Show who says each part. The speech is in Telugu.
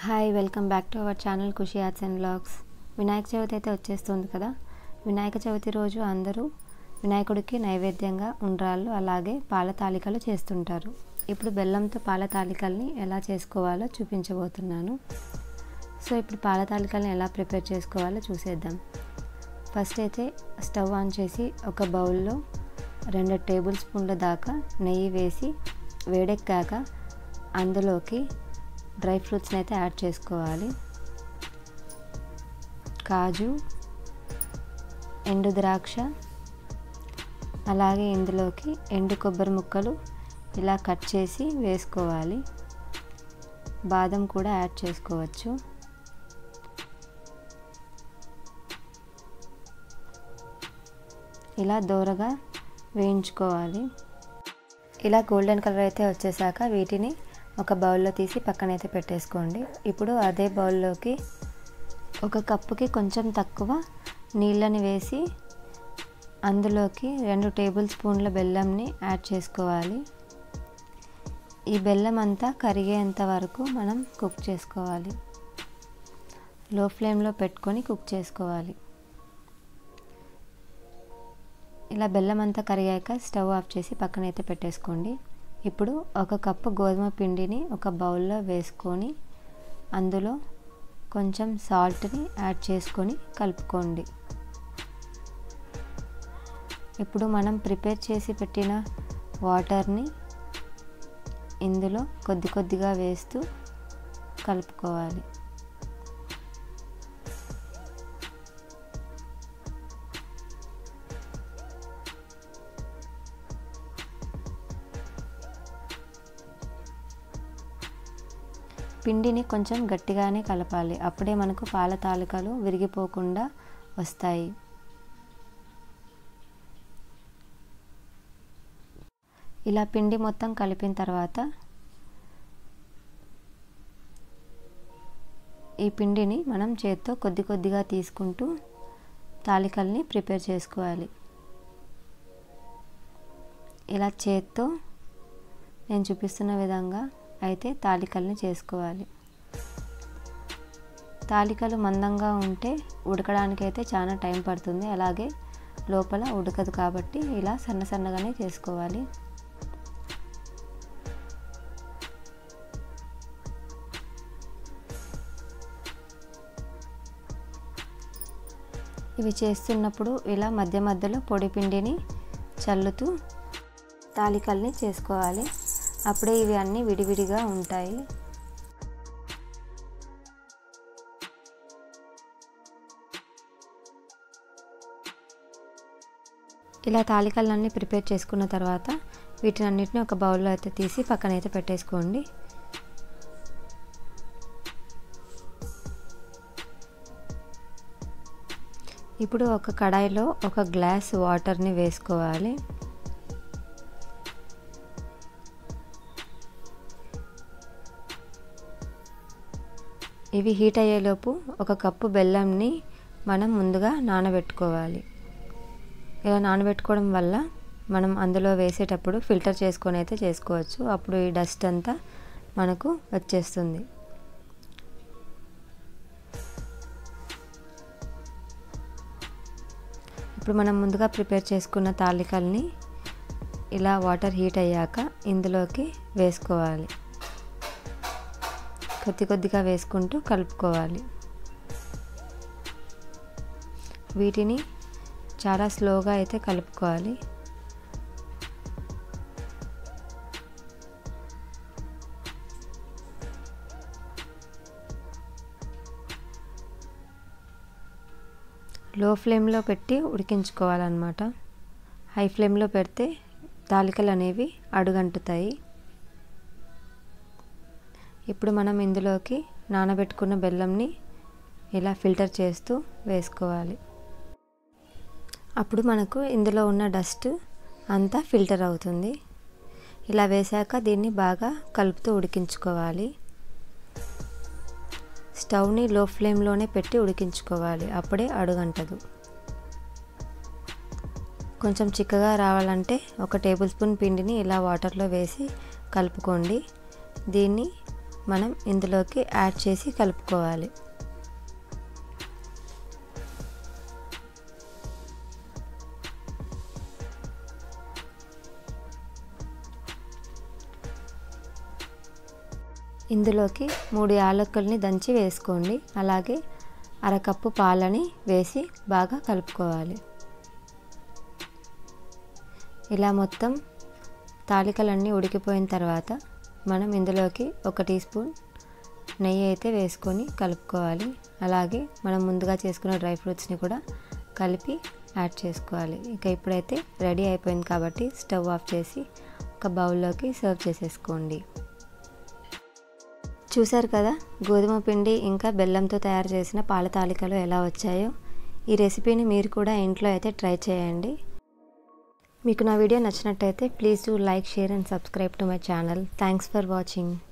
Speaker 1: hi welcome back to our channel Khushi arts and blogs Vinayaka Chavithi అయితే వచ్చేస్తుంది కదా వినాయక చవితి రోజు అందరూ వినాయకుడికి నైవేద్యంగా ఉండ్రాళ్ళు అలాగే పాల తాలికలు చేస్తుంటారు ఇప్పుడు బెల్లంతో పాల తాలికల్ని ఎలా చేసుకోవాలో చూపించబోతున్నాను సో ఇప్పుడు పాల తాలికల్ని ఎలా ప్రిపేర్ చేసుకోవాలో చూసేద్దాం ఫస్ట్ అయితే స్టవ్ ఆన్ చేసి ఒక బౌల్లో రెండు టేబుల్ స్పూన్ల దాకా నెయ్యి వేసి వేడెక్కాక అందులోకి డ్రై ఫ్రూట్స్ని అయితే యాడ్ చేసుకోవాలి కాజు ఎండు ద్రాక్ష అలాగే ఇందులోకి ఎండు కొబ్బరి ముక్కలు ఇలా కట్ చేసి వేసుకోవాలి బాదం కూడా యాడ్ చేసుకోవచ్చు ఇలా దోరగా వేయించుకోవాలి ఇలా గోల్డెన్ కలర్ అయితే వచ్చేసాక వీటిని ఒక బౌల్లో తీసి పక్కనైతే పెట్టేసుకోండి ఇప్పుడు అదే బౌల్లోకి ఒక కప్పుకి కొంచెం తక్కువ నీళ్ళని వేసి అందులోకి రెండు టేబుల్ స్పూన్ల బెల్లంని యాడ్ చేసుకోవాలి ఈ బెల్లం అంతా కరిగేంత వరకు మనం కుక్ చేసుకోవాలి లో ఫ్లేమ్లో పెట్టుకొని కుక్ చేసుకోవాలి ఇలా బెల్లం అంతా కరిగాక స్టవ్ ఆఫ్ చేసి పక్కనైతే పెట్టేసుకోండి ఇప్పుడు ఒక కప్పు గోధుమ పిండిని ఒక బౌల్లో వేసుకొని అందులో కొంచెం సాల్ట్ని యాడ్ చేసుకొని కలుపుకోండి ఇప్పుడు మనం ప్రిపేర్ చేసి పెట్టిన వాటర్ని ఇందులో కొద్ది కొద్దిగా వేస్తూ కలుపుకోవాలి పిండిని కొంచెం గట్టిగానే కలపాలి అప్పుడే మనకు పాల తాలికలు విరిగిపోకుండా వస్తాయి ఇలా పిండి మొత్తం కలిపిన తర్వాత ఈ పిండిని మనం చేత్తో కొద్ది కొద్దిగా తీసుకుంటూ తాలికల్ని ప్రిపేర్ చేసుకోవాలి ఇలా చేత్తో నేను చూపిస్తున్న విధంగా అయితే తాలికల్ని చేసుకోవాలి తాలికలు మందంగా ఉంటే ఉడకడానికి అయితే చాలా టైం పడుతుంది అలాగే లోపల ఉడకదు కాబట్టి ఇలా సన్న సన్నగానే చేసుకోవాలి ఇవి చేస్తున్నప్పుడు ఇలా మధ్య మధ్యలో పొడి పిండిని చల్లుతూ తాలికల్ని చేసుకోవాలి అప్పుడే ఇవి అన్నీ విడివిడిగా ఉంటాయి ఇలా తాలికలన్నీ ప్రిపేర్ చేసుకున్న తర్వాత వీటిని అన్నిటిని ఒక బౌల్లో అయితే తీసి పక్కనైతే పెట్టేసుకోండి ఇప్పుడు ఒక కడాయిలో ఒక గ్లాస్ వాటర్ని వేసుకోవాలి ఇవి హీట్ అయ్యేలోపు ఒక కప్పు బెల్లంని మనం ముందుగా నానబెట్టుకోవాలి ఇలా నానబెట్టుకోవడం వల్ల మనం అందులో వేసేటప్పుడు ఫిల్టర్ చేసుకొని అయితే చేసుకోవచ్చు అప్పుడు ఈ డస్ట్ అంతా మనకు వచ్చేస్తుంది ఇప్పుడు మనం ముందుగా ప్రిపేర్ చేసుకున్న తాలికల్ని ఇలా వాటర్ హీట్ అయ్యాక ఇందులోకి వేసుకోవాలి కొద్ది కొద్దిగా వేసుకుంటూ కలుపుకోవాలి వీటిని చాలా స్లోగా అయితే కలుపుకోవాలి లో ఫ్లేమ్లో పెట్టి ఉడికించుకోవాలన్నమాట హై ఫ్లేమ్లో పెడితే తాలికలు అనేవి అడుగంటుతాయి ఇప్పుడు మనం ఇందులోకి నానబెట్టుకున్న బెల్లంని ఇలా ఫిల్టర్ చేస్తూ వేసుకోవాలి అప్పుడు మనకు ఇందులో ఉన్న డస్ట్ అంతా ఫిల్టర్ అవుతుంది ఇలా వేశాక దీన్ని బాగా కలుపుతూ ఉడికించుకోవాలి స్టవ్ని లో ఫ్లేమ్లోనే పెట్టి ఉడికించుకోవాలి అప్పుడే అడుగంటదు కొంచెం చిక్కగా రావాలంటే ఒక టేబుల్ స్పూన్ పిండిని ఇలా వాటర్లో వేసి కలుపుకోండి దీన్ని మనం ఇందులోకి యాడ్ చేసి కలుపుకోవాలి ఇందులోకి మూడు యాలకుల్ని దంచి వేసుకోండి అలాగే అరకప్పు పాలని వేసి బాగా కలుపుకోవాలి ఇలా మొత్తం తాలికలన్నీ ఉడికిపోయిన తర్వాత మనం ఇందులోకి ఒక టీ స్పూన్ నెయ్యి అయితే వేసుకొని కలుపుకోవాలి అలాగే మనం ముందుగా చేసుకున్న డ్రై ఫ్రూట్స్ని కూడా కలిపి యాడ్ చేసుకోవాలి ఇక ఇప్పుడైతే రెడీ అయిపోయింది కాబట్టి స్టవ్ ఆఫ్ చేసి ఒక బౌల్లోకి సర్వ్ చేసేసుకోండి చూశారు కదా గోధుమ పిండి ఇంకా బెల్లంతో తయారు చేసిన పాల తాలికలు ఎలా వచ్చాయో ఈ రెసిపీని మీరు కూడా ఇంట్లో అయితే ట్రై చేయండి మీకు నా వీడియో నచ్చినట్టయితే please do like share and subscribe to my channel thanks for watching